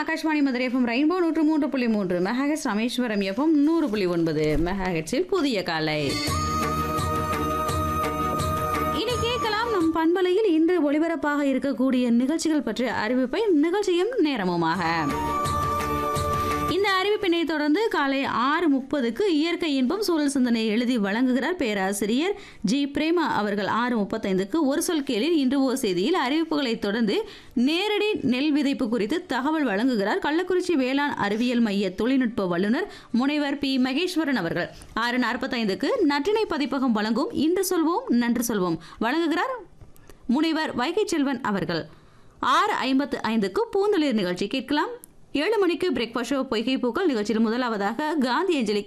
Akashvani Madurai FM rainbow நூற்று மூன்று புள்ளி மூன்று மெகாஹெட்ஸ் ராமேஸ்வரம் எஃப்எம் நூறு புள்ளி ஒன்பது மெகாஹெட்ஸில் புதிய காலை இனி கேட்கலாம் நம் பண்பலையில் இன்று ஒளிபரப்பாக இருக்கக்கூடிய நிகழ்ச்சிகள் பற்றிய அறிவிப்பை நிகழ்ச்சியும் நேரமுமாக இந்த அறிவிப்பினை தொடர்ந்து காலை ஆறு முப்பதுக்கு இயற்கை இன்பம் சூழல் சிந்தனை எழுதி வழங்குகிறார் பேராசிரியர் ஜி பிரேமா அவர்கள் ஆறு முப்பத்தைந்துக்கு ஒரு சொல் கேளில் இன்று ஓர் செய்தியில் அறிவிப்புகளை தொடர்ந்து நேரடி நெல் விதைப்பு குறித்து தகவல் வழங்குகிறார் கள்ளக்குறிச்சி வேளாண் அறிவியல் மைய தொழில்நுட்ப வல்லுநர் முனைவர் பி மகேஸ்வரன் அவர்கள் ஆறு நாற்பத்தைந்துக்கு நற்றினை பதிப்பகம் வழங்கும் இன்று சொல்வோம் நன்று சொல்வோம் வழங்குகிறார் முனைவர் வைகை செல்வன் அவர்கள் ஆறு ஐம்பத்து ஐந்துக்கு பூந்தளிர் நிகழ்ச்சி கேட்கலாம் ஏழு மணிக்கு பிரேக்ஃபாஸ்ட் ஷோ பொய்கை பூக்கள் நிகழ்ச்சியில் முதலாவதாக காந்தி அஞ்சலி